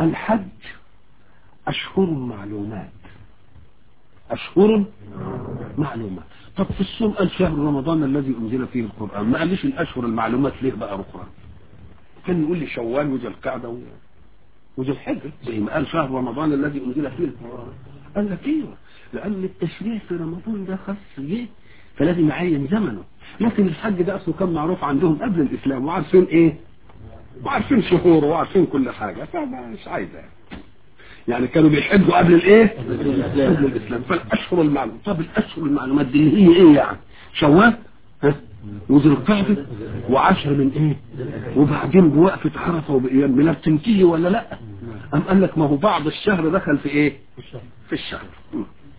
الحج أشهر معلومات أشهر معلومات طب في الصوم قال شهر رمضان الذي أنزل فيه القرآن ما قاليش الأشهر المعلومات ليه بقى أخرى كان يقول لي شوال وذي القعدة و- وذي الحجة زي ما قال شهر رمضان الذي أنزل فيه القرآن قال لك ايوه لأن التشريع في رمضان ده خاص جه فلازم يعين زمنه لكن الحج ده أصله كان معروف عندهم قبل الإسلام وعارفين إيه وعارفين شهوره وعارفين كل حاجة فمش عايزة يعني كانوا بيحجوا قبل الايه قبل الاسلام فالاشهر المعلومات طب الاشهر المعلومات دي اللي هي ايه يعني شوال ها وذي القعده وعشر من ايه وبعدين بوقفه عرفه وبايام ميلاد تنتهي ولا لا ام قال لك ما هو بعض الشهر دخل في ايه في الشهر م.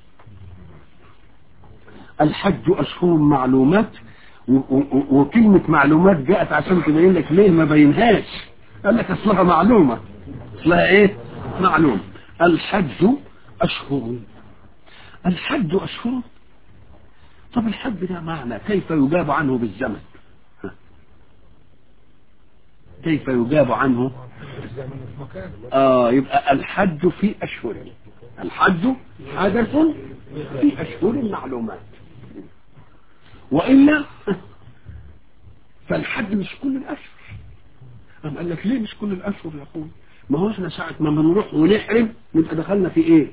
الحج اشهر معلومات و- و- وكلمة معلومات جاءت عشان تبين لك ليه ما بينهاش قال لك اصلها معلومة اصلها ايه معلومة الحج اشهر الحج اشهر طب الحج ده معنى كيف يجاب عنه بالزمن ها. كيف يجاب عنه اه يبقى الحج في اشهر الحج حدث في اشهر معلومات والا فالحج مش كل الاشهر قام قال لك ليه مش كل الاشهر يا اخوي ما هو احنا ساعه ما بنروح ونحرم نبقى دخلنا في ايه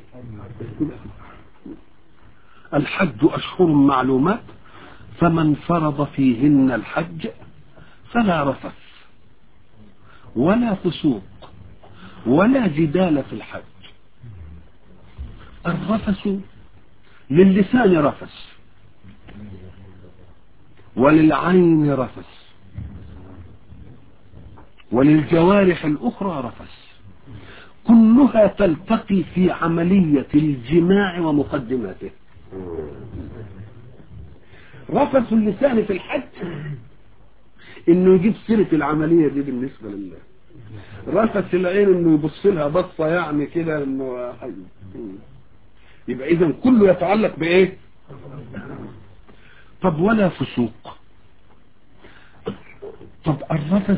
الحج اشهر معلومات فمن فرض فيهن الحج فلا رفث ولا فسوق ولا جدال في الحج الرفث للسان رفث وللعين رفث وللجوارح الأخرى رفث كلها تلتقي في عملية الجماع ومقدماته رفث اللسان في الحج انه يجيب سيرة العملية دي بالنسبة لله رفث العين انه يبص لها بصة يعني كده انه حي. يبقى اذا كله يتعلق بايه طب ولا فسوق طب الرفث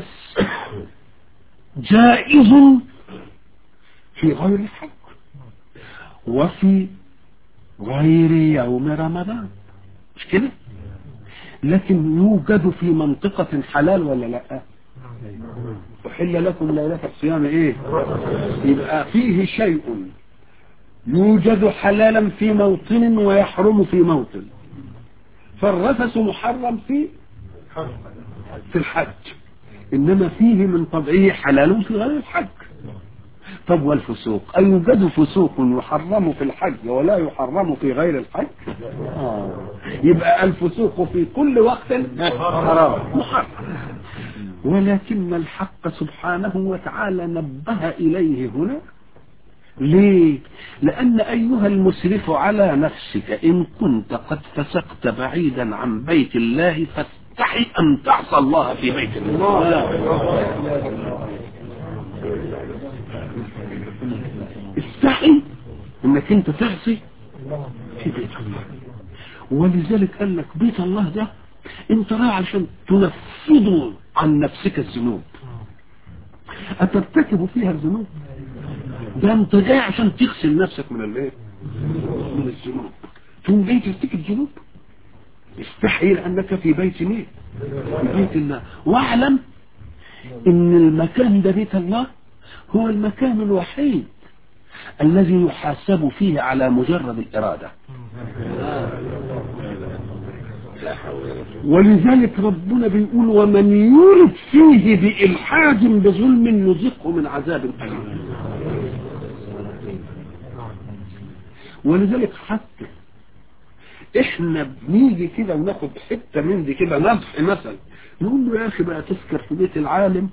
جائز في غير الحج وفي غير يوم رمضان مش كده لكن يوجد في منطقة حلال ولا لا أحل لكم ليلة الصيام ايه يبقى فيه شيء يوجد حلالا في موطن ويحرم في موطن فالرفث محرم في في الحج انما فيه من طبعه حلال في غير الحج طب والفسوق أيوجد فسوق يحرم في الحج ولا يحرم في غير الحج آه. يبقى الفسوق في كل وقت حرام محرم ولكن الحق سبحانه وتعالى نبه إليه هنا ليه لأن أيها المسرف على نفسك إن كنت قد فسقت بعيدا عن بيت الله فاستحي أن تعصى الله في بيت الله استحي انك انت تعصي في بيت الله ولذلك قال لك بيت الله ده انت رايح عشان تنفضه عن نفسك الذنوب أترتكب فيها الذنوب ده انت جاي عشان تغسل نفسك من الايه من الذنوب تقوم جاي ترتكب ذنوب استحي لانك في بيت مين في بيت الله واعلم ان المكان ده بيت الله هو المكان الوحيد الذي يحاسب فيه على مجرد الإرادة ولذلك ربنا بيقول ومن يرد فيه بإلحاد بظلم نذقه من عذاب أليم ولذلك حتى احنا بنيجي كده وناخد حته من دي كده نضح مثلا نقول له يا اخي بقى تسكر في بيت العالم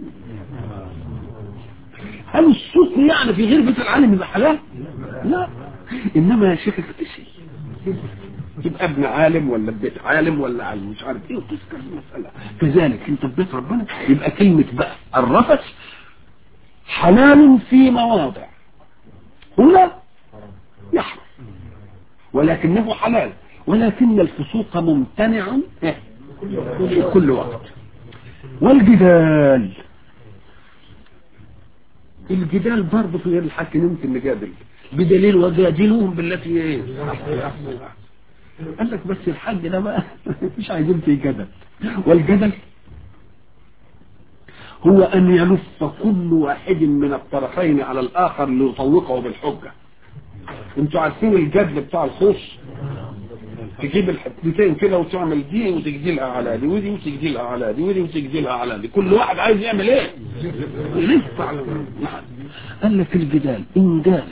هل الصوت يعني في غير بيت العالم يبقى حلال لا انما يا شيخ اختشي تبقى ابن عالم ولا بيت عالم ولا عالم مش عارف ايه وتذكر المسألة كذلك انت في بيت ربنا يبقى كلمة بقى الرفث حلال في مواضع هنا يحرم ولكنه حلال ولكن الفسوق ممتنع في كل وقت والجدال الجدال برضه في غير الحق يمكن نجادل بدليل وجادلوهم بالتي ايه قال لك بس الحج ده بقى مش عايزين فيه جدل والجدل هو ان يلف كل واحد من الطرفين على الاخر ليطوقه بالحجه انتوا عارفين الجدل بتاع الخوص تجيب الحتتين كده وتعمل دي وتجدلها على دي ودي وتجدلها على دي ودي وتجدلها على دي كل واحد عايز يعمل ايه يلف على نعم. قال لك الجدال ان جال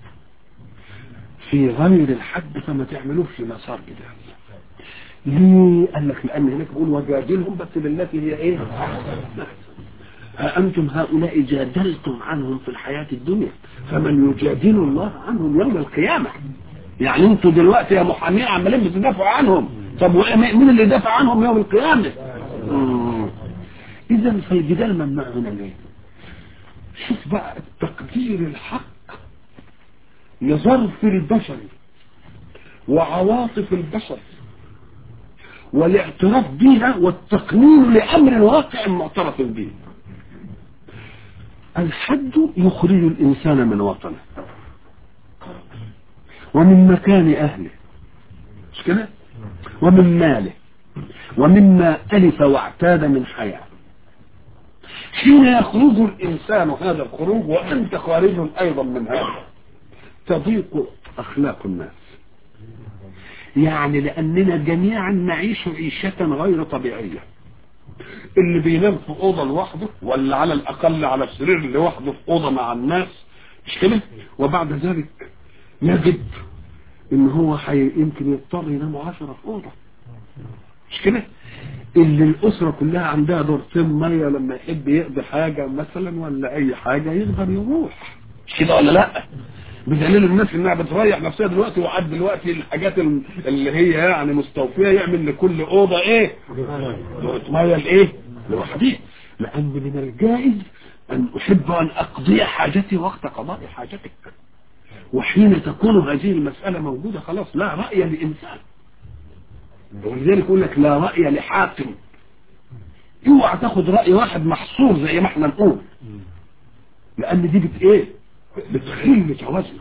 في غير الحد فما تعملوش في مسار جدال ليه قال لك لان هناك بيقول وجادلهم بس بالتي هي ايه أأنتم هؤلاء جادلتم عنهم في الحياة الدنيا فمن يجادل الله عنهم يوم القيامة يعني انتوا دلوقتي يا محامين عمالين بتدافعوا عنهم طب مين اللي يدافع عنهم يوم القيامة اذا فالجدال ممنوع هنا ليه شوف بقى التقدير الحق لظرف البشر وعواطف البشر والاعتراف بها والتقنين لامر واقع معترف به الحد يخرج الانسان من وطنه ومن مكان اهله مش كده ومن ماله ومما الف واعتاد من حياه حين يخرج الانسان هذا الخروج وانت خارج ايضا من هذا تضيق اخلاق الناس يعني لاننا جميعا نعيش عيشه غير طبيعيه اللي بينام في اوضه لوحده ولا على الاقل على السرير لوحده في اوضه مع الناس مش كده وبعد ذلك يجد ان هو حي... يمكن يضطر ينام عشرة في اوضه مش كده اللي الاسره كلها عندها دورتين ميه لما يحب يقضي حاجه مثلا ولا اي حاجه يقدر يروح مش كده ولا لا بدليل الناس انها بتريح نفسها دلوقتي وعد دلوقتي الحاجات اللي هي يعني مستوفيه يعمل لكل اوضه ايه ميه الايه لوحديه لان من الجائز ان احب ان اقضي حاجتي وقت قضاء حاجتك وحين تكون هذه المسألة موجودة خلاص لا رأي لإنسان ولذلك يقول لك لا رأي لحاكم اوعى تاخد رأي واحد محصور زي ما احنا نقول لأن دي بت ايه بتخل توازن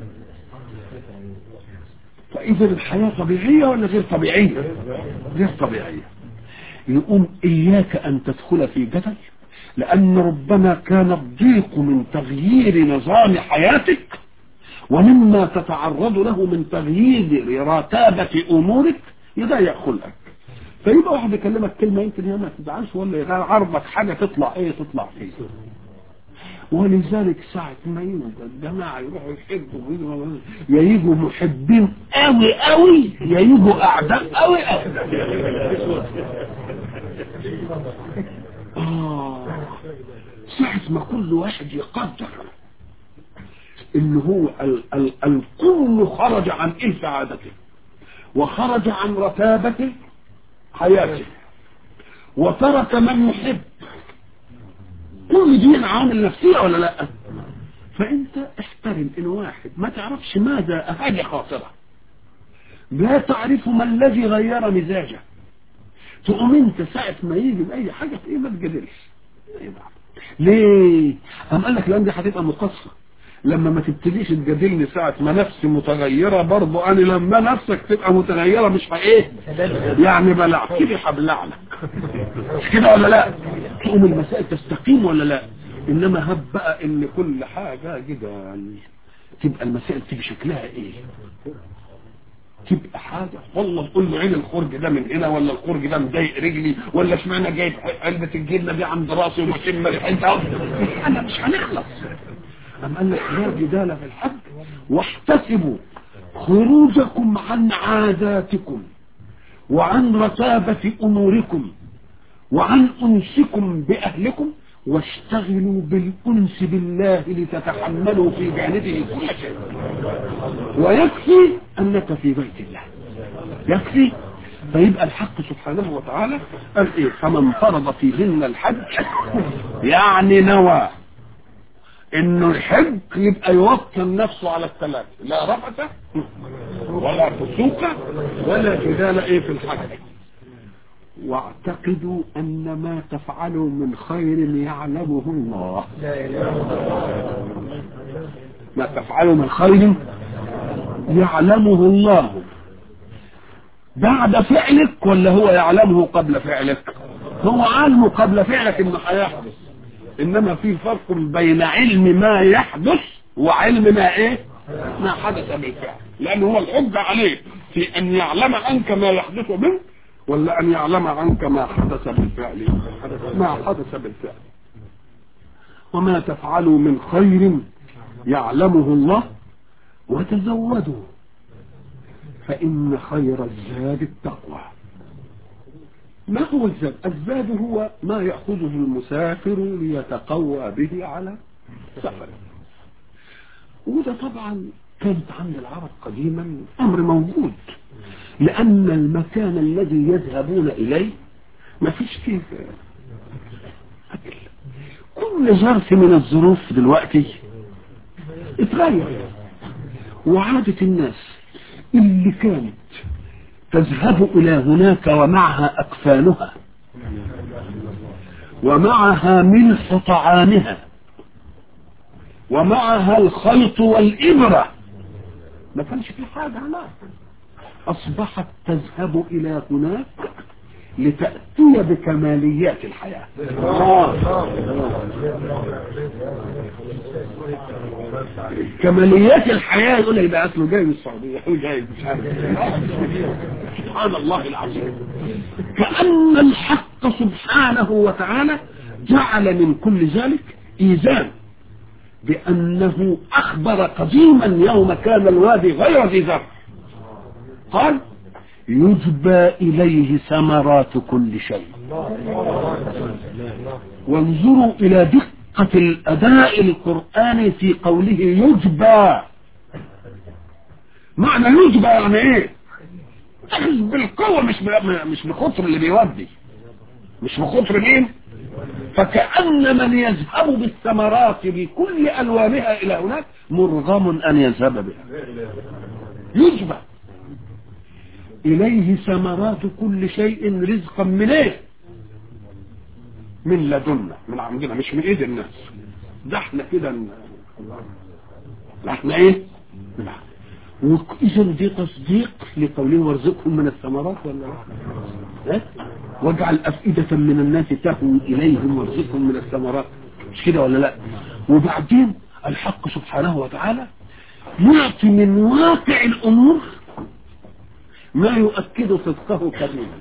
فإذا الحياة طبيعية ولا غير طبيعية غير طبيعية يقوم إياك أن تدخل في جدل لأن ربما كان الضيق من تغيير نظام حياتك ومما تتعرض له من تغيير رتابة أمورك يضيق خلقك فيبقى واحد يكلمك كلمة يمكن هي ما تزعلش ولا يعرضك حاجة تطلع ايه تطلع ايه ولذلك ساعة ما يجوا الجماعة يروحوا يحبوا يا يجوا محبين قوي قوي يا يجوا أعداء قوي قوي آه ساعة ما كل واحد يقدر ان هو ال ال الكل خرج عن إلف عادته وخرج عن رتابة حياته وترك من يحب كل دي عامل نفسية ولا لا فانت احترم ان واحد ما تعرفش ماذا افعل خاطره لا تعرف ما الذي غير مزاجه تقوم انت ساعة ما يجي بأي حاجة في ايه ما تجادلش ليه؟ قام قال لك لان دي هتبقى مقصة لما ما تبتديش تجادلني ساعة ما نفسي متغيرة برضو انا لما نفسك تبقى متغيرة مش ايه يعني بلعتني هبلع لك مش كده ولا لا تقوم المسائل تستقيم ولا لا انما هب بقى ان كل حاجة كده تبقى المسائل تيجي شكلها ايه تبقى حاجة والله تقول له عين الخرج ده من هنا ولا الخرج ده مضايق رجلي ولا اشمعنى جايب علبة الجبنة دي عند راسي ومشم ريحتها انا مش هنخلص أم قال لك لا جدال في الحج واحتسبوا خروجكم عن عاداتكم وعن رتابة أموركم وعن أنسكم بأهلكم واشتغلوا بالأنس بالله لتتحملوا في جانبه كل شيء ويكفي أنك في بيت الله يكفي فيبقى الحق سبحانه وتعالى قال ايه فمن فرض فيهن الحج يعني نوى انه يحج يبقى يوطن نفسه على الثلاثة لا رفثة ولا فسوق ولا جدال ايه في الحج واعتقدوا أن ما تفعلوا من خير يعلمه الله ما تفعلوا من خير يعلمه الله بعد فعلك ولا هو يعلمه قبل فعلك هو علمه قبل فعلك انه هيحدث انما في فرق بين علم ما يحدث وعلم ما ايه ما حدث بالفعل لان هو الحجة عليه في ان يعلم عنك ما يحدث منك ولا ان يعلم عنك ما حدث بالفعل ما حدث بالفعل وما تفعلوا من خير يعلمه الله وتزودوا فإن خير الزاد التقوى ما هو الزاد الزاد هو ما يأخذه المسافر ليتقوى به على سفره وده طبعا كانت عند العرب قديما أمر موجود لأن المكان الذي يذهبون إليه ما فيش فيه أكل كل ظرف من الظروف دلوقتي اتغير وعادة الناس اللي كانت تذهب إلى هناك ومعها أكفانها ومعها ملح طعامها ومعها الخلط والإبرة ما كانش في حاجة هناك أصبحت تذهب إلى هناك لتأتي بكماليات الحياة كماليات الحياة يقول لك ده أصله جاي من السعودية جاي مش عارف سبحان الله العظيم كأن الحق سبحانه وتعالى جعل من كل ذلك إيزان بأنه أخبر قديما يوم كان الوادي غير ذي زرع قال يجبى إليه ثمرات كل شيء وانظروا إلى دقة الأداء القرآني في قوله يجبى معنى يجبى يعني ايه أخذ بالقوة مش مش بخطر اللي بيودي مش بخطر مين فكأن من يذهب بالثمرات بكل ألوانها إلى هناك مرغم أن يذهب بها يجبى إليه ثمرات كل شيء رزقا من إيه من لدنا من عندنا مش من إيد الناس ده احنا كده احنا إيه وإذا دي تصديق لقوله وارزقهم من الثمرات ولا لا واجعل أفئدة من الناس تهوي إليهم وارزقهم من الثمرات مش كده ولا لا وبعدين الحق سبحانه وتعالى يعطي من واقع الأمور ما يؤكد صدقه قديما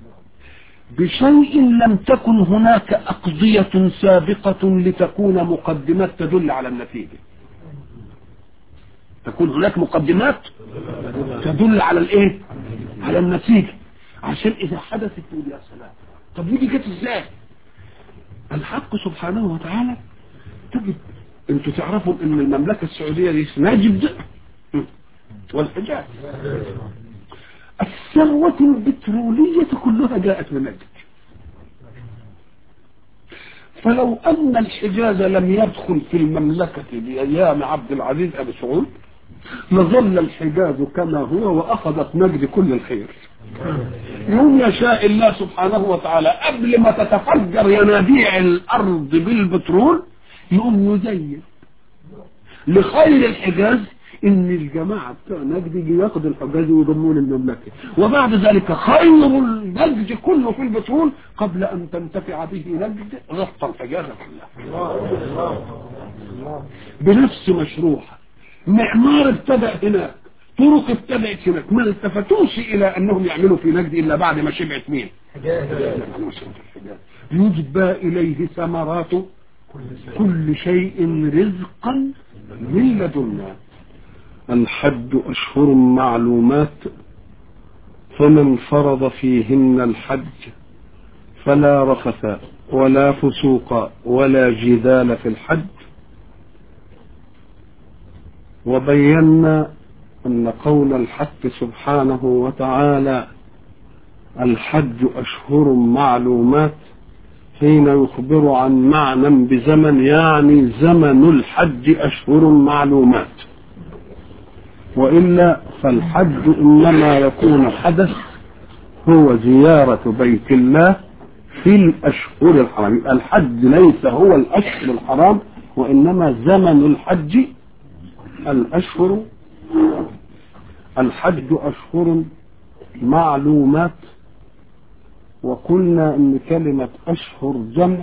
بشيء لم تكن هناك أقضية سابقة لتكون مقدمات تدل على النتيجة تكون هناك مقدمات تدل على الايه على النتيجة عشان اذا حدثت تقول يا سلام طب ودي جت ازاي الحق سبحانه وتعالى تجد انتوا تعرفوا ان المملكة السعودية دي نجد والحجاز الثروة البترولية كلها جاءت من نجد فلو أن الحجاز لم يدخل في المملكة بأيام عبد العزيز أبي سعود لظل الحجاز كما هو وأخذت نجد كل الخير يوم يشاء الله سبحانه وتعالى قبل ما تتفجر ينابيع الأرض بالبترول يقوم يزين لخير الحجاز ان الجماعة بتوع نجد يجي ياخد الحجاز ويضمون المملكة وبعد ذلك خير النجد كله في البترول قبل ان تنتفع به نجد غطى الحجاز كلها بنفس مشروعها معمار ابتدأ هناك طرق ابتدأت هناك ما التفتوش الى انهم يعملوا في نجد الا بعد ما شبعت مين يجبى اليه ثمرات كل شيء رزقا من لدنا الحج أشهر معلومات فمن فرض فيهن الحج فلا رفث ولا فسوق ولا جدال في الحج وبينا أن قول الحق سبحانه وتعالى الحج أشهر معلومات حين يخبر عن معنى بزمن يعني زمن الحج أشهر معلومات وإلا فالحج إنما يكون حدث هو زيارة بيت الله في الأشهر الحرام يبقى الحج ليس هو الأشهر الحرام وإنما زمن الحج الأشهر الحج أشهر معلومات وقلنا إن كلمة أشهر جمع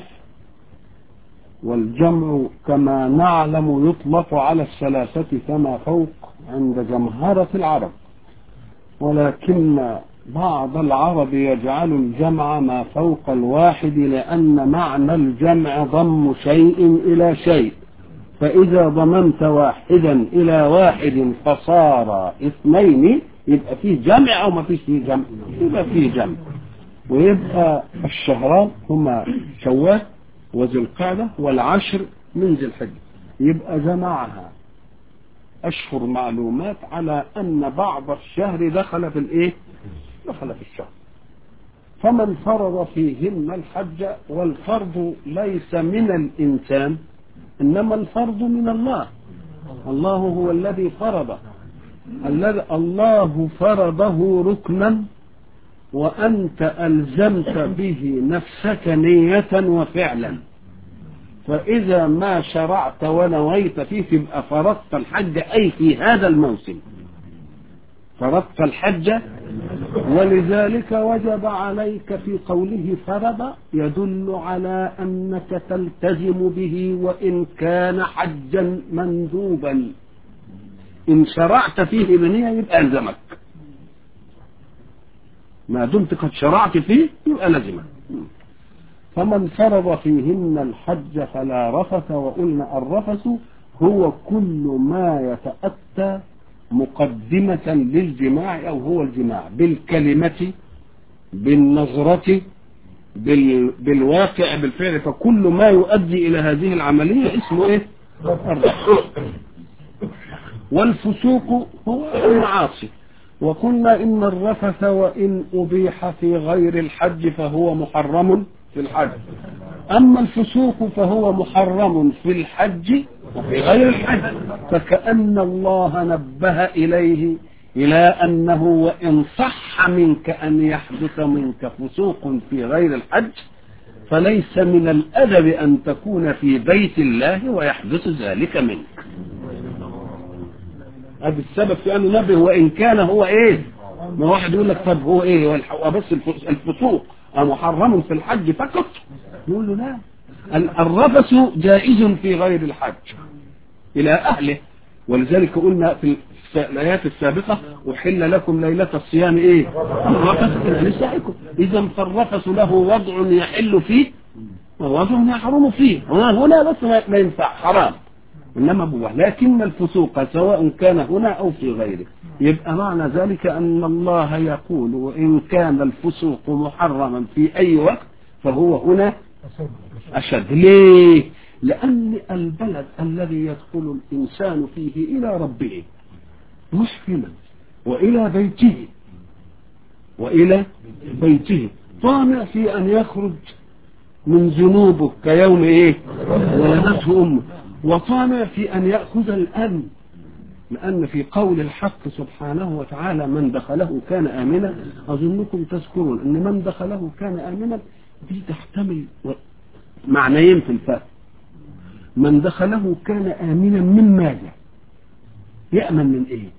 والجمع كما نعلم يطلق على الثلاثة كما فوق عند جمهرة العرب ولكن بعض العرب يجعل الجمع ما فوق الواحد لأن معنى الجمع ضم شيء إلى شيء فإذا ضممت واحدا إلى واحد فصار اثنين يبقى فيه جمع أو ما فيش فيه جمع يبقى فيه جمع ويبقى الشهران هما شوال وذي القعدة والعشر من ذي الحجة يبقى جمعها أشهر معلومات على أن بعض الشهر دخل في الإيه؟ دخل في الشهر فمن فرض فيهن الحج والفرض ليس من الإنسان إنما الفرض من الله الله هو الذي فرض الذي الله فرضه ركنا وأنت ألزمت به نفسك نية وفعلا فإذا ما شرعت ونويت فيه تبقى فرضت الحج أي في هذا الموسم فرضت الحج ولذلك وجب عليك في قوله فرض يدل على أنك تلتزم به وإن كان حجا مندوبا إن شرعت فيه بنية يبقى ألزمك ما دمت قد شرعت فيه يبقى لزمك فمن فرض فيهن الحج فلا رفث وقلنا الرفث هو كل ما يتأتى مقدمة للجماع أو هو الجماع بالكلمة بالنظرة بال... بالواقع بالفعل فكل ما يؤدي إلى هذه العملية اسمه إيه؟ الرفث والفسوق هو المعاصي وقلنا إن الرفث وإن أبيح في غير الحج فهو محرم في الحج أما الفسوق فهو محرم في الحج وفي غير الحج فكأن الله نبه إليه إلى أنه وإن صح منك أن يحدث منك فسوق في غير الحج فليس من الأدب أن تكون في بيت الله ويحدث ذلك منك هذا السبب في أنه نبه وإن كان هو إيه ما واحد يقول لك طب هو إيه هو بس الفسوق محرم في الحج فقط نقول له لا الرفث جائز في غير الحج إلى أهله ولذلك قلنا في الآيات السابقة أحل لكم ليلة الصيام إيه الرفث إلى نسائكم إذا فالرفث له وضع يحل فيه ووضع يحرم فيه هنا بس ما ينفع حرام إنما هو لكن الفسوق سواء كان هنا أو في غيره يبقى معنى ذلك أن الله يقول وإن كان الفسوق محرما في أي وقت فهو هنا أشد ليه لأن البلد الذي يدخل الإنسان فيه إلى ربه مسلما وإلى بيته وإلى بيته طامع في أن يخرج من ذنوبه كيوم إيه ولدته أمه وطامع في أن يأخذ الأمن لأن في قول الحق سبحانه وتعالى من دخله كان آمنا أظنكم تذكرون أن من دخله كان آمنا دي تحتمل معنيين في الفهم من دخله كان آمنا من ماذا يأمن من إيه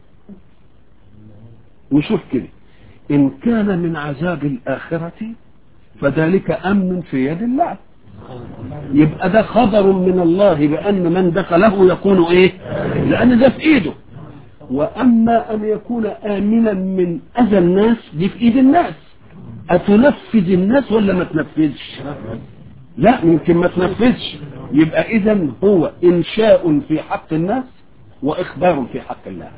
نشوف كده إن كان من عذاب الآخرة فذلك أمن في يد الله يبقى ده خبر من الله بأن من دخله يكون إيه لأن ده في إيده وأما أن يكون آمنا من أذى الناس دي في إيد الناس أتنفذ الناس ولا ما تنفذش لا يمكن ما تنفذش يبقى إذا هو إنشاء في حق الناس وإخبار في حق الله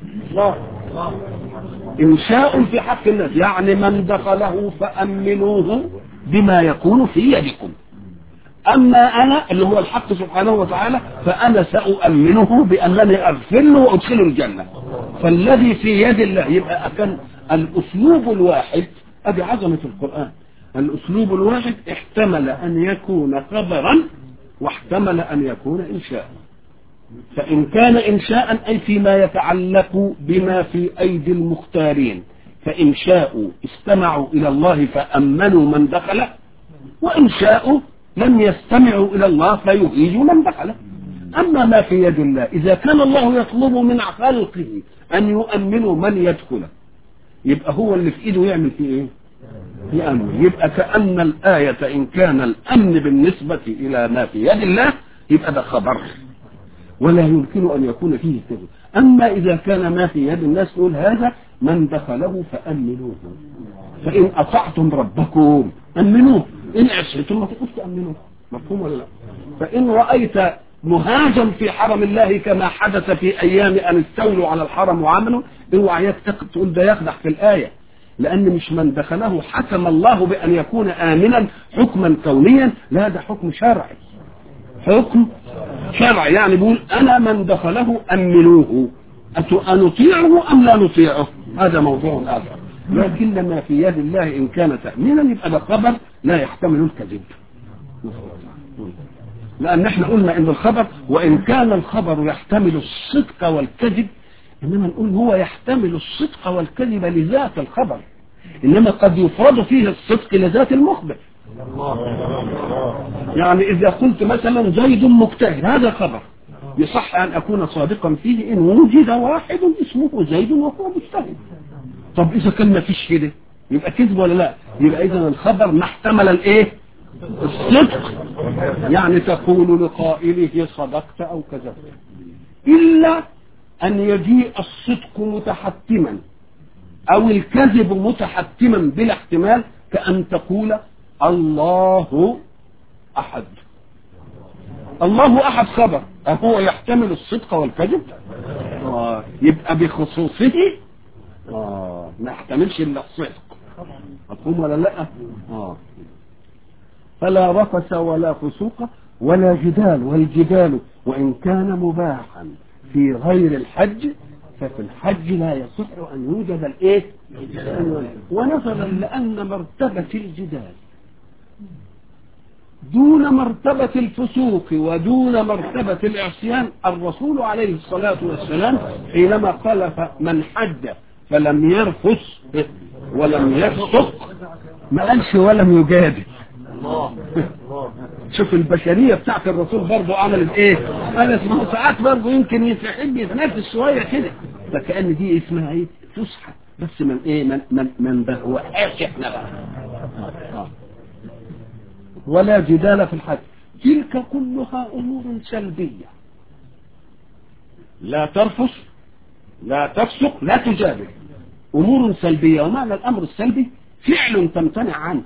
إنشاء في حق الناس يعني من دخله فأمنوه بما يكون في يدكم أما أنا اللي هو الحق سبحانه وتعالى فأنا سأؤمنه بأنني أغفر له وأدخله الجنة فالذي في يد الله يبقى كان الأسلوب الواحد أدي عظمة القرآن الأسلوب الواحد احتمل أن يكون خبرا واحتمل أن يكون إنشاء فإن كان إنشاء أي فيما يتعلق بما في أيدي المختارين فإن شاءوا استمعوا إلى الله فأمنوا من دخله وإن شاءوا لم يستمعوا إلى الله فيهيجوا من دخله أما ما في يد الله إذا كان الله يطلب من خلقه أن يؤمنوا من يدخله يبقى هو اللي في إيده يعمل فيه إيه يأمن يبقى كأن الآية إن كان الأمن بالنسبة إلى ما في يد الله يبقى ده خبر ولا يمكن أن يكون فيه سر أما إذا كان ما في يد الناس نقول هذا من دخله فأمنوه فإن أطعتم ربكم أمنوه إن عصيتم ما تقولش تأمنوه مفهوم ولا لا فإن رأيت مهاجا في حرم الله كما حدث في أيام أن استولوا على الحرم وعملوا اوعى يكتق تقول ده يخدع في الآية لأن مش من دخله حكم الله بأن يكون آمنا حكما كونيا لا ده حكم شرعي حكم شرعي يعني بيقول أنا من دخله أمنوه أنطيعه أم لا نطيعه هذا موضوع آخر لكن ما في يد الله إن كان تأمينا يبقى ده خبر لا يحتمل الكذب لأن احنا قلنا إن الخبر وإن كان الخبر يحتمل الصدق والكذب إنما نقول هو يحتمل الصدق والكذب لذات الخبر إنما قد يفرض فيه الصدق لذات المخبر يعني إذا قلت مثلا زيد مجتهد هذا خبر يصح أن أكون صادقا فيه إن وجد واحد اسمه زيد وهو مجتهد طب إذا كان ما فيش كده يبقى كذب ولا لا يبقى إذا الخبر ما احتمل الإيه الصدق يعني تقول لقائله صدقت أو كذبت إلا أن يجيء الصدق متحتما أو الكذب متحتما بلا احتمال كأن تقول الله أحد الله أحد خبر أهو يحتمل الصدق والكذب آه. يبقى بخصوصه آه. ما يحتملش إلا الصدق مفهوم ولا لا آه. فلا رفس ولا فسوق ولا جدال والجدال وإن كان مباحا في غير الحج ففي الحج لا يصح أن يوجد الإيه ونظرا لأن مرتبة الجدال دون مرتبة الفسوق ودون مرتبة العصيان الرسول عليه الصلاة والسلام حينما قال من حج فلم يرفس ولم يفسق ما قالش ولم يجادل شوف البشرية بتاعت الرسول برضه عملت ايه قال اسمه ساعات برضه يمكن يحب يتنافس شوية كده فكأن دي اسمها ايه فسحة بس من ايه من من من بهوقاش احنا بقى ولا جدال في الحج تلك كلها امور سلبية لا ترفس لا تفسق لا تجادل امور سلبية ومعنى الامر السلبي فعل تمتنع عنه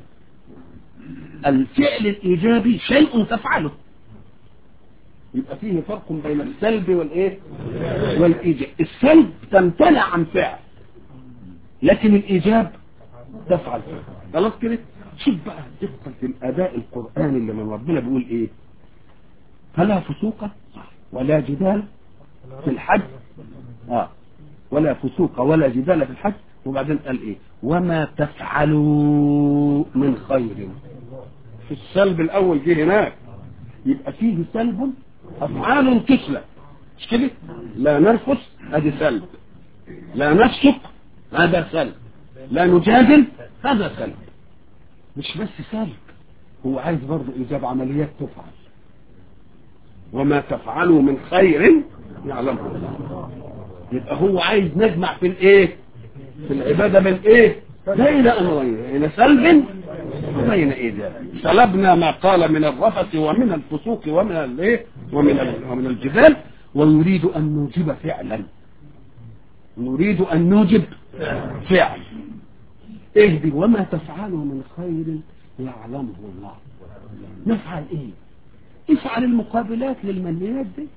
الفعل الايجابي شيء تفعله يبقى فيه فرق بين السلب والايه والايجاب السلب تمتنع عن فعل لكن الايجاب تفعل فعل خلاص كده شوف بقى دقة الاداء القرآني اللي من ربنا بيقول ايه فلا فسوق ولا جدال في الحج اه ولا فسوق ولا جدال في الحج وبعدين قال ايه وما تفعلوا من خير في السلب الاول جه هناك يبقى فيه سلب افعال تسلب مش كده لا نرفس ادي سلب لا نفسق هذا سلب لا نجادل هذا سلب مش بس سلب هو عايز برضه ايجاب عمليات تفعل وما تفعلوا من خير يعلمه الله يبقى هو عايز نجمع في الايه في العباده بين ايه بين امرين بين سلب وبين ايجاب سلبنا ما قال من الرفث ومن الفسوق ومن الايه ومن ومن الجبال ونريد ان نوجب فعلا نريد ان نوجب فعل اهدي وما تفعلوا من خير يعلمه الله نفعل ايه افعل المقابلات للمنيات دي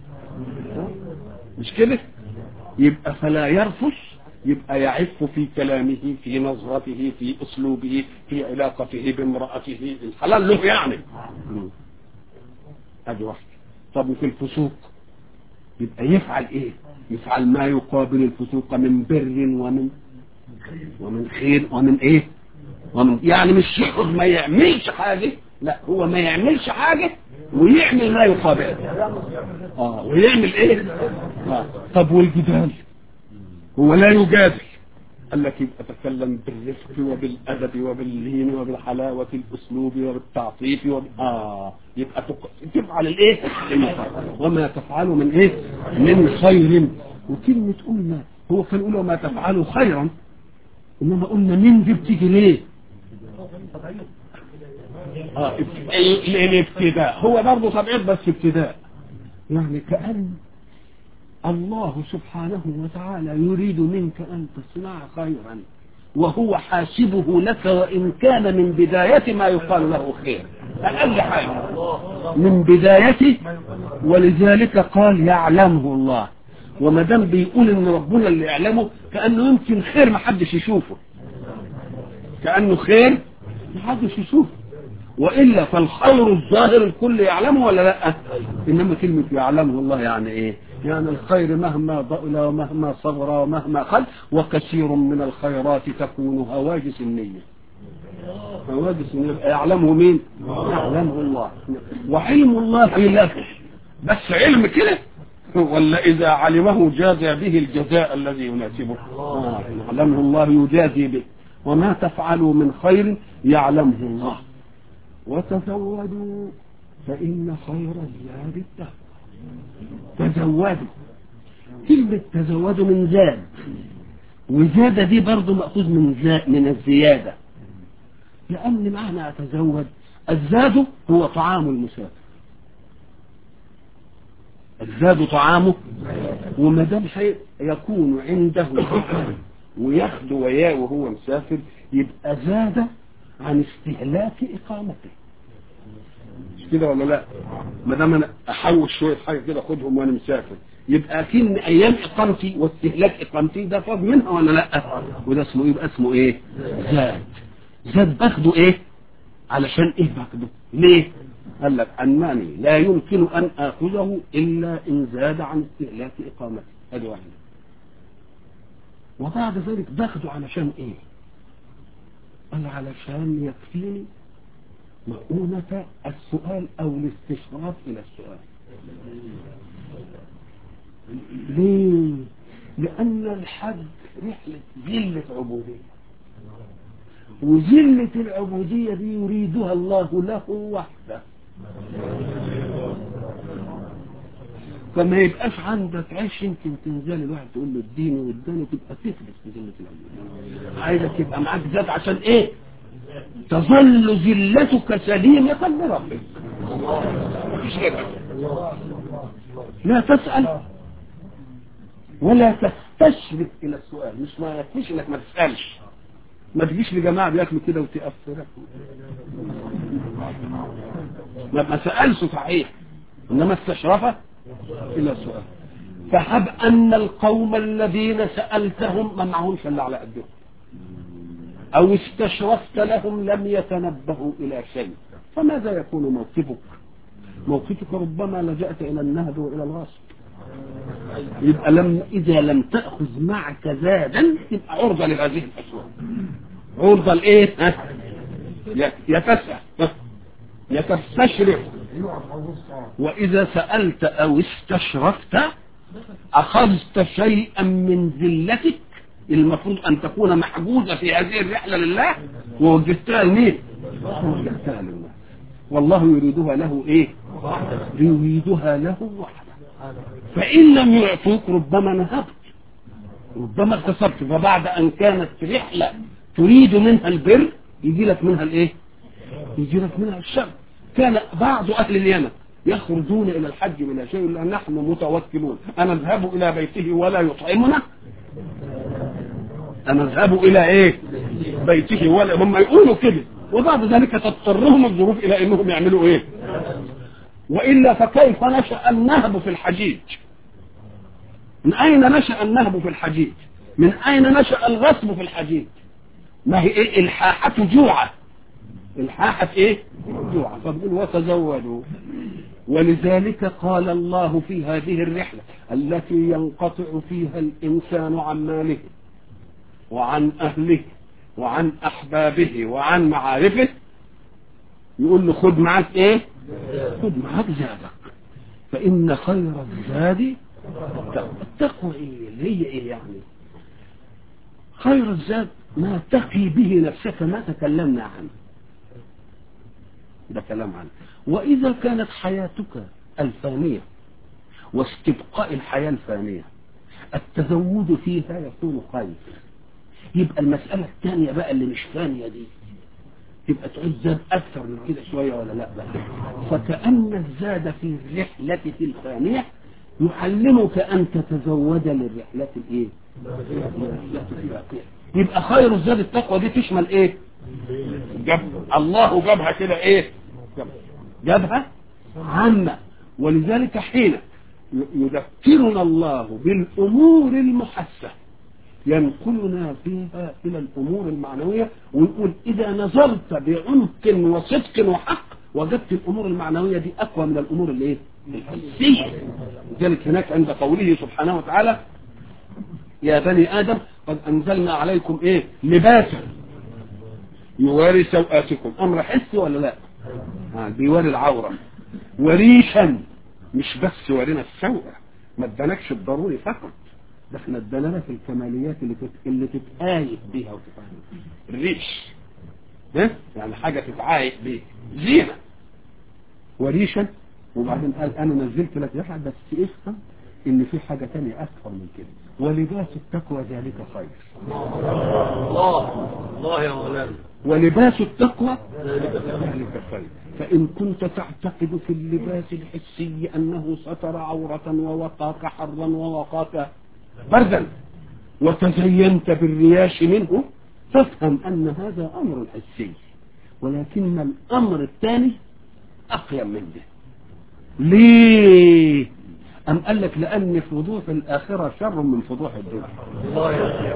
مش كده يبقى فلا يرفث يبقى يعف في كلامه في نظرته في اسلوبه في علاقته بامرأته الحلال له يعني ادي واحد طب وفي الفسوق يبقى يفعل ايه يفعل ما يقابل الفسوق من بر ومن ومن خير ومن ايه ومن يعني مش يقعد ما يعملش حاجة لا هو ما يعملش حاجة ويعمل ما يقابلها اه ويعمل ايه آه. طب والجدال هو لا يجادل قال لك يبقى تكلم بالرفق وبالادب وباللين وبالحلاوه الاسلوب وبالتعطيف وب... اه يبقى تق... تفعل الايه؟ وما تفعلوا من ايه؟ من خير وكلمه قلنا هو كان يقول وما تفعلوا خيرا انما قلنا مين دي بتيجي ليه؟ اه الابتداء هو برضه تبعيض بس ابتداء يعني كأن الله سبحانه وتعالى يريد منك أن تصنع خيرا وهو حاسبه لك وإن كان من بداية ما يقال له خير أقل حاجة من بدايته ولذلك قال يعلمه الله وما دام بيقول ان ربنا اللي يعلمه كانه يمكن خير ما حدش يشوفه كانه خير ما حدش يشوفه والا فالخير الظاهر الكل يعلمه ولا لا انما كلمه يعلمه الله يعني ايه يعني الخير مهما ضئل ومهما صغر ومهما قل وكثير من الخيرات تكون هواجس النية هواجس النية يعلمه مين يعلمه الله وعلم الله له بس علم كده ولا إذا علمه جازى به الجزاء الذي يناسبه آه. يعلمه الله يجازي به وما تفعلوا من خير يعلمه الله وتزودوا فإن خير الزاد التقوى تزودوا كلمة تزودوا من زاد وزادة دي برضه مأخوذ من زاد من الزيادة لأن معنى أتزود الزاد هو طعام المسافر الزاد طعامه وما دام يكون عنده وياخده وياه وهو مسافر يبقى زاد عن استهلاك اقامته مش كده ولا لا ما دام انا احوش شويه حاجه كده خدهم وانا مسافر يبقى اكن ايام اقامتي واستهلاك اقامتي ده فاض منها ولا لا وده اسمه يبقى اسمه ايه زاد زاد باخده ايه علشان ايه باخده ليه قال لك انني لا يمكن ان اخذه الا ان زاد عن استهلاك اقامتي ادي واحده وبعد ذلك باخده علشان ايه قال علشان يكفيني مؤونة السؤال أو الاستشراف إلى السؤال ليه؟ لأن الحج رحلة ذلة عبودية وذلة العبودية دي يريدها الله له وحده فما يبقاش عندك عيش يمكن تنزل الواحد تقول له اديني واداني تبقى تفلس في ذلة العبودية عايزك يبقى معاك زاد عشان ايه تظل ذلتك سليمة لربك مفيش غير لا تسأل ولا تستشرف إلى السؤال مش ما يكفيش إنك ما تسألش ما تجيش لجماعة بياكلوا كده وتأثر ما ما سألش صحيح إنما استشرف إلى السؤال فحب أن القوم الذين سألتهم ما معهمش إلا على قدهم أو استشرفت لهم لم يتنبهوا إلى شيء فماذا يكون موقفك موقفك ربما لجأت إلى النهب وإلى الغصب يبقى لم إذا لم تأخذ معك زادا تبقى عرضة لهذه الأسواق عرضة لإيه ها؟ يا تسعى يا تستشرف وإذا سألت أو استشرفت أخذت شيئا من ذلتك المفروض أن تكون محجوزة في هذه الرحلة لله ووجهتها لمين؟ ووجهتها لله والله يريدها له إيه؟ يريدها له وحده فإن لم يعطوك ربما نهبت ربما اغتصبت فبعد أن كانت رحلة تريد منها البر يجي لك منها الإيه؟ يجي لك منها الشر كان بعض أهل اليمن يخرجون إلى الحج بلا شيء لأن نحن متوكلون أنا أذهب إلى بيته ولا يطعمنا أنا أذهب إلى إيه بيته ولا هم يقولوا كده وبعد ذلك تضطرهم الظروف إلى أنهم يعملوا إيه وإلا فكيف نشأ النهب في الحجيج من أين نشأ النهب في الحجيج من أين نشأ الغصب في الحجيج ما هي إيه الحاحة جوعة الحاحة إيه جوعة فبقول وتزودوا ولذلك قال الله في هذه الرحلة التي ينقطع فيها الإنسان عن ماله وعن أهله وعن أحبابه وعن معارفه يقول له خد معاك إيه خد معاك زادك فإن خير الزاد التقوى إيه اللي هي إيه يعني خير الزاد ما تقي به نفسك ما تكلمنا عنه ده كلام عنه وإذا كانت حياتك الفانية واستبقاء الحياة الفانية التزود فيها يكون خير يبقى المسألة الثانية بقى اللي مش فانية دي يبقى تعوز زاد أكثر من كده شوية ولا لا بقى فكأن الزاد في الرحلة الفانية يعلمك أن تتزود للرحلة الإيه؟ للرحلة الباقية يبقى خير الزاد التقوى دي تشمل إيه؟ جاب الله جابها كده إيه؟ جابها عامة ولذلك حين يذكرنا الله بالأمور المحسة ينقلنا فيها إلى الأمور المعنوية ويقول إذا نظرت بعمق وصدق وحق وجدت الأمور المعنوية دي أقوى من الأمور الإيه؟ الحسية لذلك هناك عند قوله سبحانه وتعالى يا بني آدم قد أنزلنا عليكم إيه لباسا يواري سوآتكم أمر حسي ولا لا آه بيواري العورة وريشا مش بس ورينا السوء ما ادانكش الضروري فقط ده احنا ادانا لك الكماليات اللي تت... اللي تتآيد بيها وتتعامل الريش ده يعني حاجة تتعايق بيها زينة وريشا وبعدين قال انا نزلت لك يا بس افهم ان في حاجة تانية اكثر من كده ولباس التقوى ذلك خير الله الله يا مولانا ولباس التقوى ذلك خير فإن كنت تعتقد في اللباس الحسي أنه ستر عورة ووقاك حرا ووقاك بردا وتزينت بالرياش منه فافهم أن هذا أمر حسي ولكن الأمر الثاني أقيم من ده ليه أم قال لك لأن فضوح الآخرة شر من فضوح الدنيا الله يا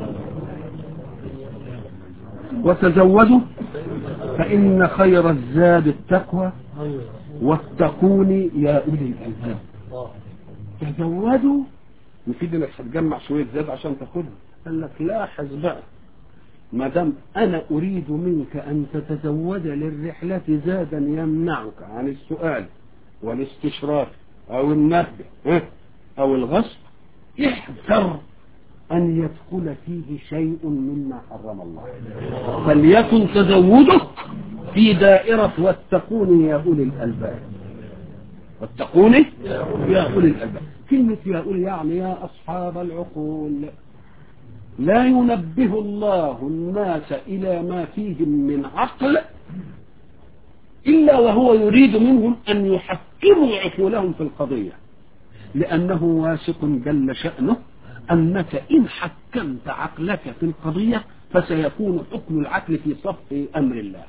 وتزودوا فإن خير الزاد التقوى واتقون يا أولي الألباب الله تزودوا يفيد انك هتجمع شويه زاد عشان تاخدها قال لك لاحظ بقى ما دام انا اريد منك ان تتزود للرحله زادا يمنعك عن السؤال والاستشراف او النهب ها؟ او الغصب احذر ان يدخل فيه شيء مما حرم الله فليكن تزودك في دائره واتقون يا اولي الالباب واتقوني يا أولي الألباب كلمة يا أولي يعني يا أصحاب العقول لا ينبه الله الناس إلى ما فيهم من عقل إلا وهو يريد منهم أن يحكموا عقولهم في القضية لأنه واثق جل شأنه أنك إن حكمت عقلك في القضية فسيكون حكم العقل في صف أمر الله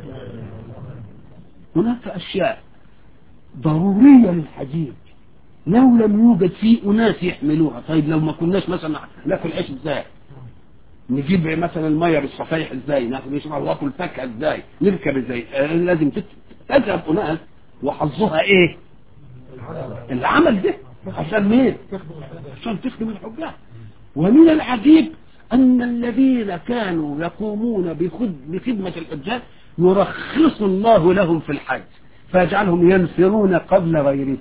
هناك أشياء ضرورية للحديد لو لم يوجد في أناس يحملوها طيب لو ما كناش مثلا ناكل عيش ازاي نجيب مثلا المية بالصفايح ازاي ناكل نشرب واكل فاكهة ازاي نركب ازاي آه لازم تت- تذهب أناس وحظها ايه العمل ده عشان مين عشان تخدم الحجاج ومن العجيب أن الذين كانوا يقومون بخد- بخدمة الحجاج يرخص الله لهم في الحج فيجعلهم ينفرون قبل غيرهم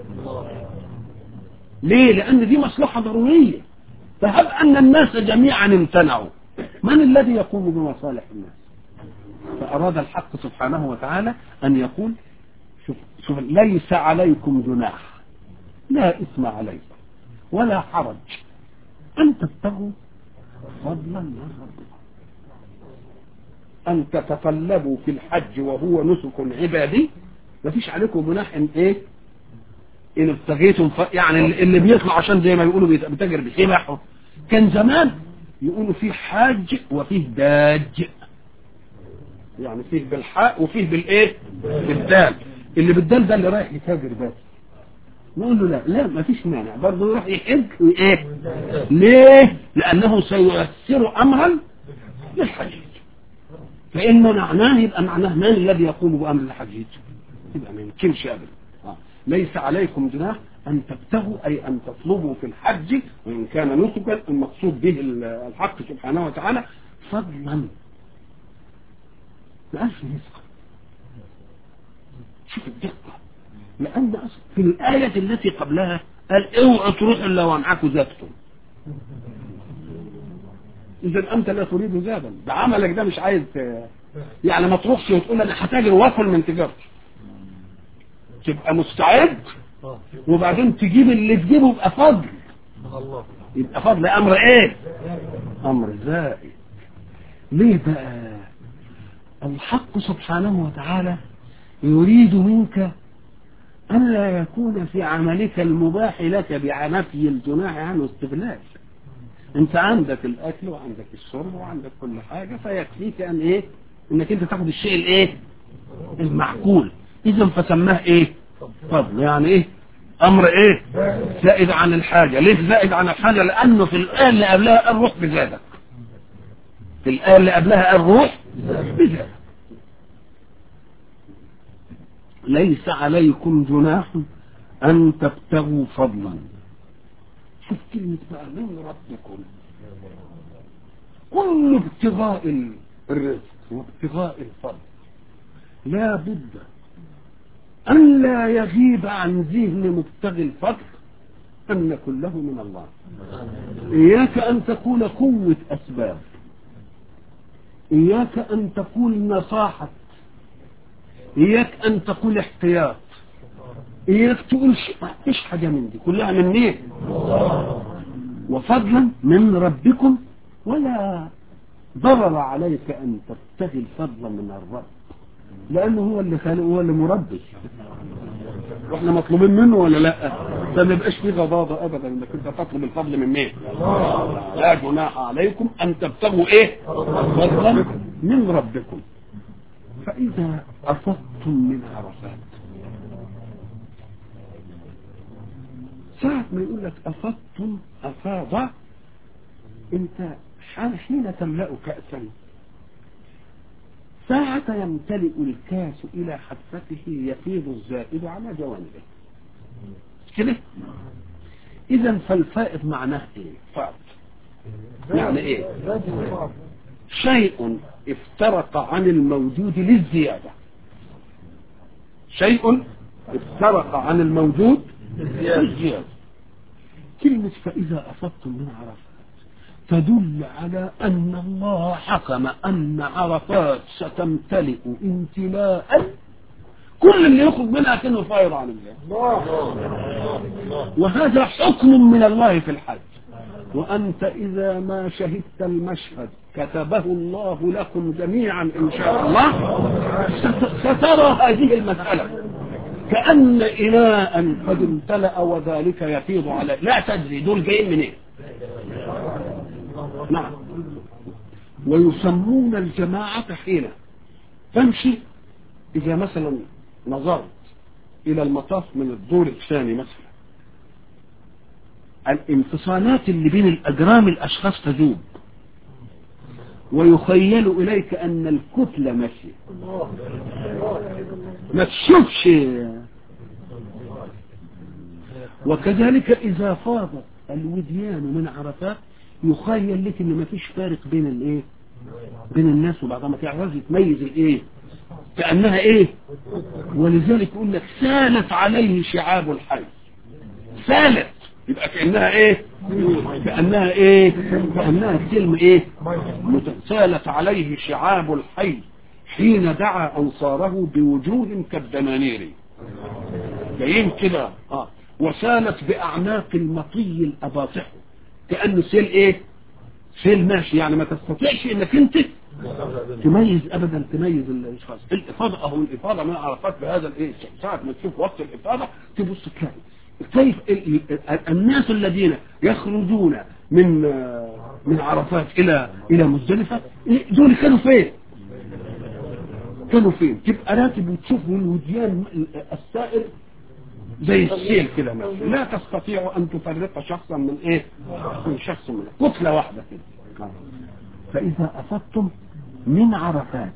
ليه لأن دي مصلحة ضرورية فهب أن الناس جميعا امتنعوا من الذي يقوم بمصالح الناس فأراد الحق سبحانه وتعالى أن يقول شوف, شوف ليس عليكم جناح لا إثم عليكم ولا حرج أن تبتغوا فضلا من ربكم أن تتطلبوا في الحج وهو نسك عبادي مفيش عليكم جناح إن إيه إن ابتغيتم ف... يعني اللي- اللي بيطلع عشان زي ما بيقولوا بيت- بيتاجر بسلاحه كان زمان يقولوا فيه حاج وفيه داج يعني فيه بالحاء وفيه بالايه بالدال اللي بالدال ده اللي رايح يتاجر بس نقول له لا لا ما فيش مانع برضه يروح يحج وايه ليه لانه سييسر امرا للحجيج فان منعناه يبقى معناه من الذي يقوم بامر الحجيج يبقى ما يمكنش ابدا آه. ليس عليكم جناح ان تبتغوا اي ان تطلبوا في الحج وان كان نسكا المقصود به الحق سبحانه وتعالى فضلا بألف رزق شوف الدقة لأن أصل في الآية التي قبلها قال اوعوا تروحوا إلا ومعاكم زادكم اذا انت لا تريد زادا ده عملك ده مش عايز ت- يعني ما تروحش وتقول انا هتاجر واكل من تجارتي تبقى مستعد اه وبعدين تجيب اللي تجيبه يبقى فضل الله يبقى فضل امر ايه امر زائد ليه بقى الحق سبحانه وتعالى يريد منك ألا يكون في عملك المباح لك بنفي الجناح عنه استغلال انت عندك الاكل وعندك الشرب وعندك كل حاجة فيكفيك ان ايه انك انت تاخد الشيء الايه المعقول اذا فسماه ايه فضل يعني ايه امر ايه زائد عن الحاجة ليه زائد عن الحاجة لانه في الايه اللي قبلها الروح بزادك في الايه اللي قبلها الروح بزادك ليس عليكم جناح ان تبتغوا فضلا شوف كلمة بقى من ربكم كل ابتغاء الرزق وابتغاء الفضل لا بد أن لا يغيب عن ذهن مبتغي الفضل أن كله من الله إياك أن تكون قوة أسباب إياك أن تقول نصاحة إياك أن تقول احتياط إياك تقول شيء ما فيش حاجة من دي كلها من مين وفضلا من ربكم ولا ضرر عليك أن تبتغي الفضل من الرب لأنه هو اللي خالق هو اللي مربي واحنا مطلوبين منه ولا لا فما يبقاش فيه غضاضة ابدا انك انت تطلب الفضل من مين لا جناح عليكم ان تبتغوا ايه فضلا من ربكم فاذا افضتم من عرفات ساعة ما يقول لك افضتم افاض انت حين تملأ كأسا ساعة يمتلئ الكاس إلى حفته يفيض الزائد على جوانبه كده إذا فالفائض معناه إيه فائض يعني إيه شيء افترق عن الموجود للزيادة شيء افترق عن الموجود للزيادة كلمة فإذا أفضتم من عرفات تدل على أن الله حكم أن عرفات ستمتلئ امتلاء كل اللي يخرج منها كأنه فايض عن الله وهذا حكم من الله في الحج وأنت إذا ما شهدت المشهد كتبه الله لكم جميعا إن شاء الله ست- سترى هذه المسألة كأن إناء قد امتلأ وذلك يفيض على لا تدري دول جايين منين نعم ويسمون الجماعة حين تمشي إذا مثلا نظرت إلى المطاف من الدور الثاني مثلا الانفصالات اللي بين الأجرام الأشخاص تذوب ويخيل إليك أن الكتلة ماشية ما تشوفش وكذلك إذا فاضت الوديان من عرفات يخيل لك ان مفيش فارق بين الايه بين الناس وبعضها ما تعرفش تميز الايه كانها ايه ولذلك يقول لك سالت عليه شعاب الحي سالت يبقى كانها ايه كانها ايه كانها كلمه ايه مت- سالت عليه شعاب الحي حين دعا انصاره بوجوه كالدنانير جايين كده اه وسالت باعناق المطي الاباطح كانه سيل ايه سيل ماشي يعني ما تستطيعش انك انت تميز ابدا تميز الاشخاص الافاضه اهو الافاضه من عرفات بهذا الايه ساعه ما تشوف وقت الافاضه تبص تلاقي كيف ال- ال- الناس الذين يخرجون من آه، من عرفات الى الى مزدلفه إيه، دول كانوا فين؟ كانوا فين؟ تبقى راكب وتشوف الوديان السائر زي السيل كده ماشي لا تستطيع ان تفرق شخصا من ايه من شخص من كتله واحده كده فاذا افضتم من عرفات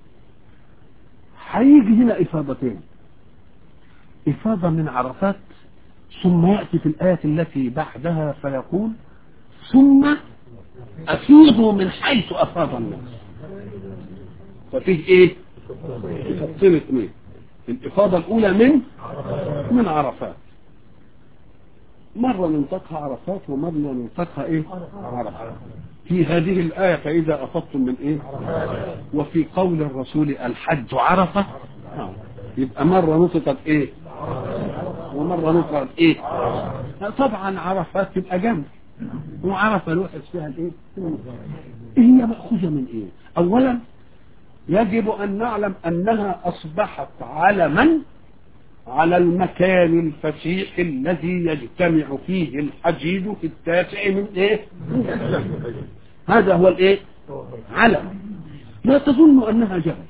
هيجي هنا افاضتين افاضه من عرفات ثم ياتي في الايه التي بعدها فيقول ثم افيضوا من حيث افاض الناس ففيه ايه يفصل اثنين الافاضه الاولى من من عرفات مرة ننطقها عرفات ومرة ننطقها ايه عرفات في هذه الآية فإذا أفضتم من ايه وفي قول الرسول الحج عرفة آه. يبقى مرة نطقت ايه ومرة نطقت ايه طبعا عرفات تبقى جنب وعرفة الوحش فيها الايه هي مأخوذة من ايه اولا يجب ان نعلم انها اصبحت علما على المكان الفسيح الذي يجتمع فيه الحجيج في التاسع من ايه هذا هو الايه علم لا تظن انها جبل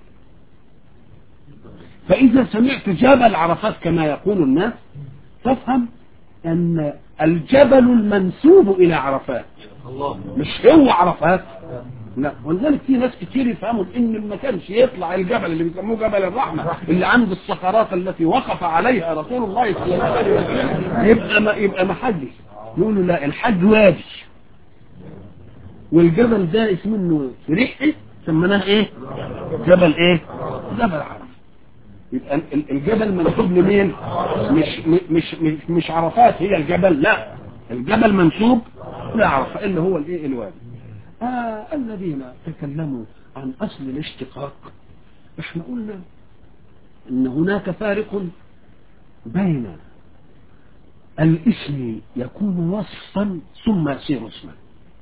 فاذا سمعت جبل عرفات كما يقول الناس تفهم ان الجبل المنسوب الى عرفات الله مش هو عرفات لا ولذلك في ناس كتير يفهموا ان ما كانش يطلع الجبل اللي بيسموه جبل الرحمه اللي عند الصخرات التي وقف عليها رسول الله صلى الله عليه وسلم يبقى ما يبقى ما حجش يقولوا لا الحج وادي والجبل ده اسمه انه في ريحه سميناه ايه؟ جبل ايه؟ جبل عرفه يبقى ال- ال- الجبل منسوب لمين؟ مش مش مش مش عرفات هي الجبل لا الجبل منسوب لعرفه اللي هو الايه؟ الوادي آه الذين تكلموا عن أصل الاشتقاق احنا قلنا ان هناك فارق بين الاسم يكون وصفا ثم يصير اسما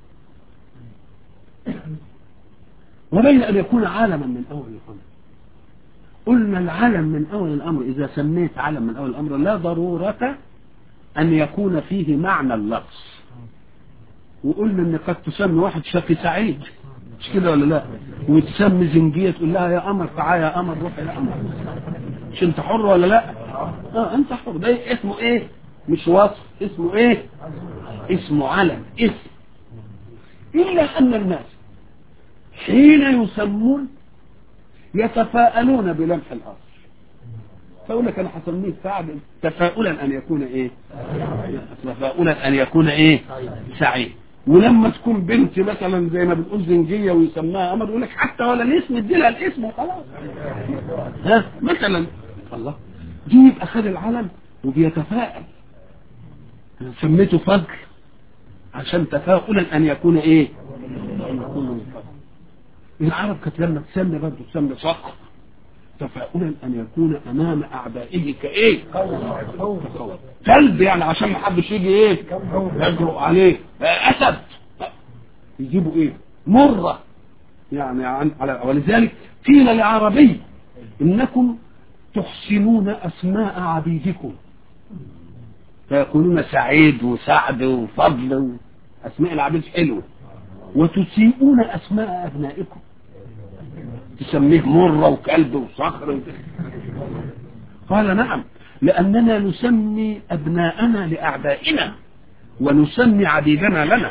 وبين ان يكون علما من اول الامر قلنا العلم من اول الامر اذا سميت علم من اول الامر لا ضروره ان يكون فيه معنى اللفظ وقلنا ان قد تسمي واحد شقي سعيد مش كده ولا لا وتسمي زنجية تقول لها يا قمر تعالى يا قمر روح يا قمر مش انت حر ولا لا اه انت حر ده اسمه ايه مش وصف اسمه ايه اسمه علم اسم الا ان الناس حين يسمون يتفاءلون بلمح الاصل فأقول لك أنا هسميه سعد تفاؤلا أن يكون إيه؟ تفاؤلا أن يكون إيه؟ سعيد ولما تكون بنت مثلا زي ما بنقول زنجية ويسماها قمر يقول لك حتى ولا الاسم ادي لها الاسم وخلاص ها مثلا الله دي يبقى خد العلم وبيتفائل أنا سميته فجر عشان تفاؤلا أن يكون إيه؟ أن يكون من فجر العرب كانت لما تسمي برضه تسمي صقر تفاؤلا ان يكون امام اعدائه كايه كقوم. كلب يعني عشان ما حدش يجي ايه يجرؤ عليه اسد يجيبوا ايه مره يعني عن على ولذلك قيل لعربي انكم تحسنون اسماء عبيدكم فيقولون سعيد وسعد وفضل اسماء العبيد حلوه وتسيئون اسماء ابنائكم تسميه مرة وكلب وصخر و... قال نعم لأننا نسمي أبناءنا لأعدائنا ونسمي عبيدنا لنا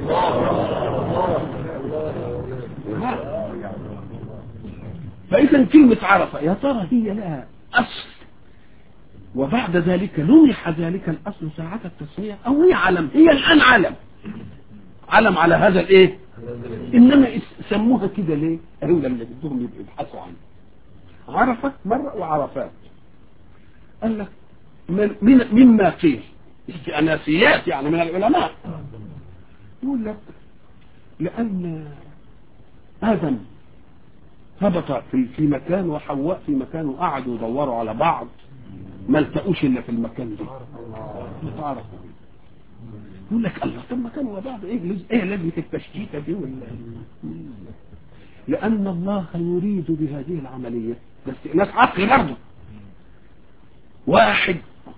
فإذا كلمة عرفة يا ترى هي لها أصل وبعد ذلك لمح ذلك الأصل ساعة التسمية أو هي علم هي الآن علم علم على هذا الإيه انما سموها كده ليه هو اللي بدهم يبقوا يبحثوا عنه عرفة مرة وعرفات قال لك من من مما قيل استئناسيات يعني من العلماء يقول لك لأن آدم هبط في في مكان وحواء في مكان وقعدوا يدوروا على بعض ما التقوش الا في المكان ده تعرفوا يقول لك الله طب ما كانوا بعض ايه لز... ايه لازمه التشتيته دي ولا لان الله يريد بهذه العمليه بس ناس عقل برضه واحد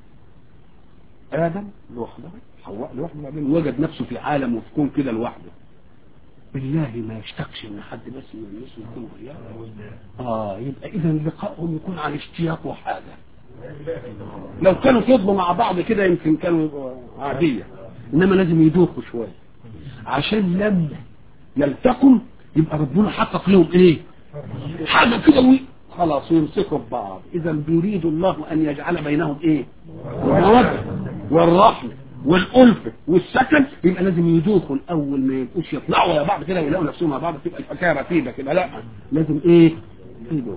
ادم لوحده حواء لوحده بعدين وجد نفسه في عالم وفي كون كده لوحده بالله ما يشتاقش ان حد بس من الناس يكون وياه اه يبقى اذا لقائهم يكون عن اشتياق وحاجه لو كانوا فضلوا مع بعض كده يمكن كانوا عاديه انما لازم يدوخوا شويه عشان لما يلتقوا يبقى ربنا حقق لهم ايه حاجه كده وي- خلاص يمسكوا ببعض اذا بيريد الله ان يجعل بينهم ايه الموده والرحمه والألفة والسكن يبقى لازم يدوخوا الأول ما يبقوش يطلعوا يا بعض كده ويلاقوا نفسهم مع بعض تبقى الحكاية رتيبة كده لا لازم إيه يدوخوا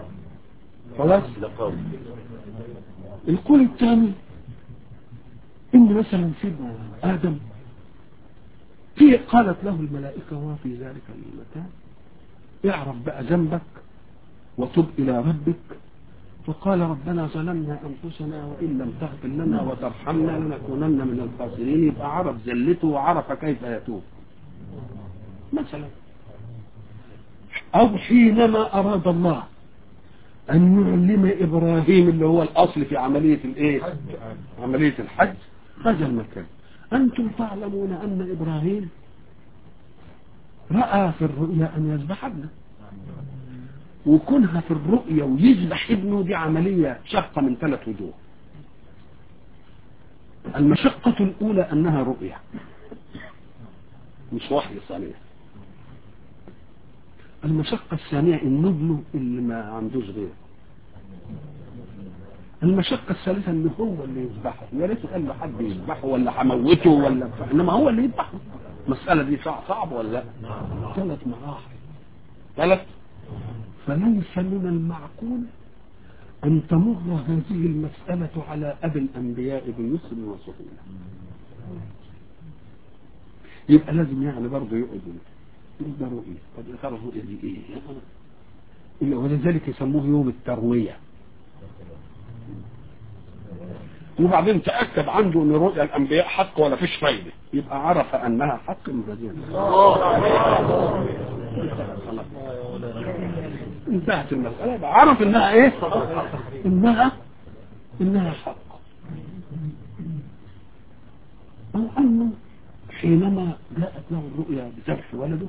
خلاص القول الثاني ان مثلا سيدنا ادم في قالت له الملائكة وفي ذلك المكان اعرف بقى ذنبك وتب إلى ربك فقال ربنا ظلمنا أنفسنا وإن لم تغفر لنا وترحمنا لنكونن من الخاسرين يبقى عرف ذلته وعرف كيف يتوب مثلا أو حينما أراد الله أن يعلم إبراهيم اللي هو الأصل في عملية الإيه؟ عملية الحج هذا المكان أنتم تعلمون أن إبراهيم رأى في الرؤيا أن يذبح ابنه وكونها في الرؤيا ويذبح ابنه دي عملية شقة من ثلاث وجوه المشقة الأولى أنها رؤيا مش وحي صريح المشقة الثانية إن ابنه اللي ما عندوش غيره المشقة الثالثة ان هو اللي يذبحه يا ريت قال له حد يذبحه ولا هموته ولا بتاع. انما هو اللي يذبحه المسألة دي صعب صعب ولا لا ثلاث مراحل ثلاث فليس من المعقول أن تمر هذه المسألة على أبي الأنبياء بيسر وسهولة يبقى لازم يعني برضه يقعد يقول ده رؤية طب يا ترى الرؤية دي إيه؟ إلا ولذلك يسموه يوم التروية وبعدين تأكد عنده ان رؤيا الانبياء حق ولا فيش فايدة يبقى عرف انها حق من بدين انتهت المسألة يبقى عرف انها ايه انها انها حق او انه حينما جاءت له الرؤيا بذبح ولده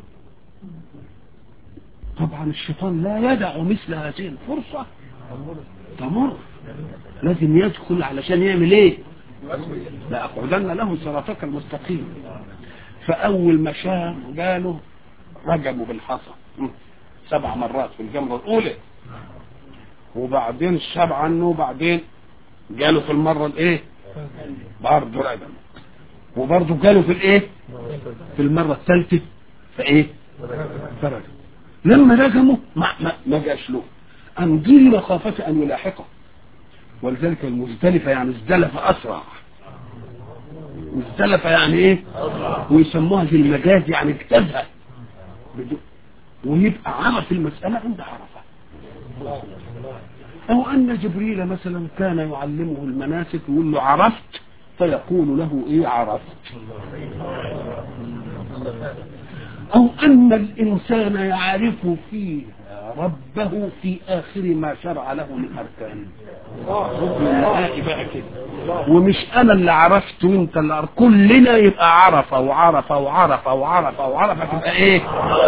طبعا الشيطان لا يدع مثل هذه الفرصة تمر لازم يدخل علشان يعمل ايه لأقعدن لهم صراطك المستقيم فأول ما شاف قالوا رجموا بالحصى سبع مرات في الجمرة الأولى وبعدين شاب عنه وبعدين قالوا في المرة الايه برضه رجم وبرضه قالوا في الايه في المرة الثالثة فايه فرجم لما رجموا ما, ما, ما جاش له أم دي مخافة أن يلاحقه ولذلك المزدلفة يعني ازدلف أسرع مزدلفة يعني ايه ويسموها في المجاز يعني اجتازها ويبقى عرف المسألة عند عرفة أو أن جبريل مثلا كان يعلمه المناسك ويقول له عرفت فيقول له ايه عرفت أو أن الإنسان يعرف فيه ربه في آخر ما شرع له من أركان بقى كده ومش أنا اللي عرفت وأنت اللي عرفت كلنا يبقى عرف وعرف وعرف وعرف وعرف تبقى إيه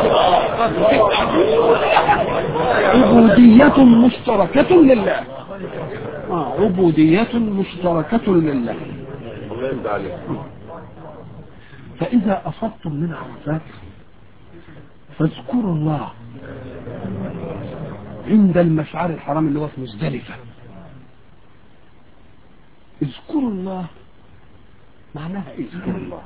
عبودية مشتركة لله آه عبودية مشتركة لله فإذا أصبتم من عرفات فاذكروا الله عند المشعر الحرام اللي هو في مزدلفة اذكروا الله معناها ايه اذكروا الله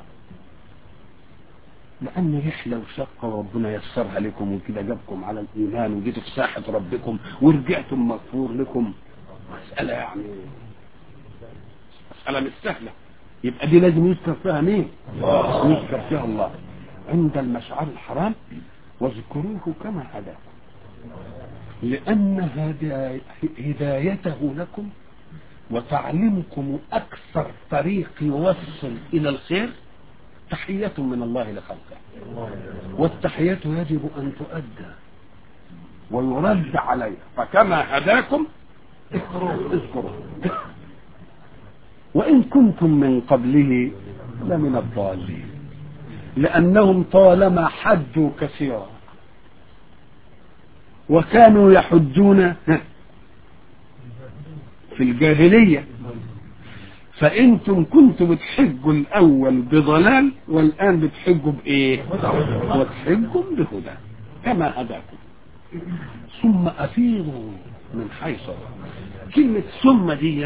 لأن رحلة وشقة وربنا يسرها لكم وكده جابكم على الإيمان وجيتوا في ساحة ربكم ورجعتم مغفور لكم مسألة يعني مسألة مش سهلة يبقى دي لازم يذكر فيها مين؟ يذكر فيها الله عند المشعر الحرام واذكروه كما هداكم لأن هدايته لكم وتعليمكم أكثر طريق يوصل إلى الخير تحية من الله لخلقه والتحية يجب أن تؤدى ويرد عليها فكما هداكم اذكروا وإن كنتم من قبله لمن الضالين لأنهم طالما حجوا كثيرا وكانوا يحجون في الجاهلية فانتم كنتم بتحجوا الاول بضلال والان بتحجوا بايه وتحجوا بهدى كما هداكم ثم افيضوا من حيث كلمة ثم دي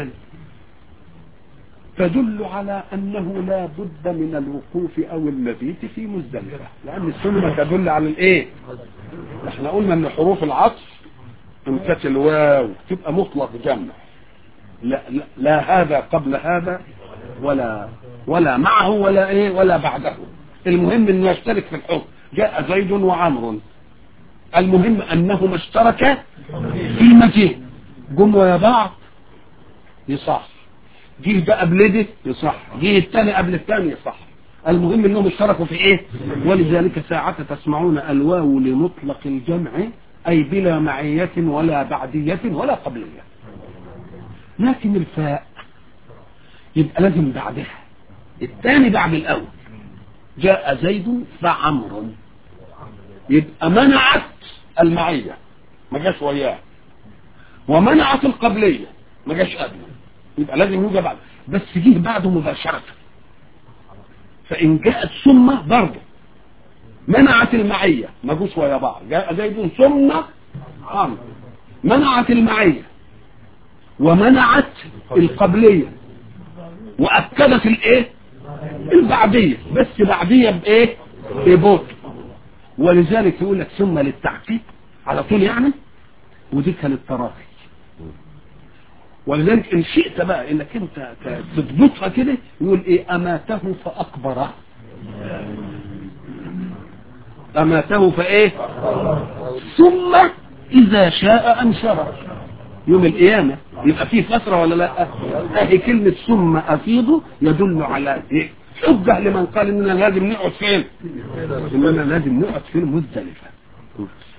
تدل على انه لا بد من الوقوف او المبيت في مزدلفة لان الثم تدل على الايه احنا قلنا ان حروف العطف ان كانت الواو تبقى مطلق جمع لا, لا, لا هذا قبل هذا ولا ولا معه ولا ايه ولا بعده المهم انه يشترك في الحكم جاء زيد وعمر المهم انهما اشتركا في المجيء جم ويا بعض يصح جه ده قبل ده يصح جه الثاني قبل الثاني يصح المهم انهم اشتركوا في ايه ولذلك ساعة تسمعون الواو لمطلق الجمع اي بلا معية ولا بعدية ولا قبلية لكن الفاء يبقى لازم بعدها الثاني بعد الاول جاء زيد فعمر يبقى منعت المعية ما جاش وياه ومنعت القبلية ما جاش قبله يبقى لازم يوجد بعد بس جه بعده مباشرة فإن جاءت ثم برضه منعت المعية ما جوش ويا بعض جاء زيد ثم عمرو منعت المعية ومنعت القبلية وأكدت الايه البعدية بس بعدية بايه ببطء ولذلك يقول لك ثم للتعقيب على طول يعني ودي كانت تراخي ولذلك ان شئت بقى انك انت تضبطها كده يقول ايه اماته فاكبره اماته فايه ثم اذا شاء انشره يوم القيامه يبقى فيه فتره ولا لا اهي كلمه ثم افيض يدل على ايه حجه لمن قال اننا لازم نقعد فين اننا لازم نقعد في المزدلفه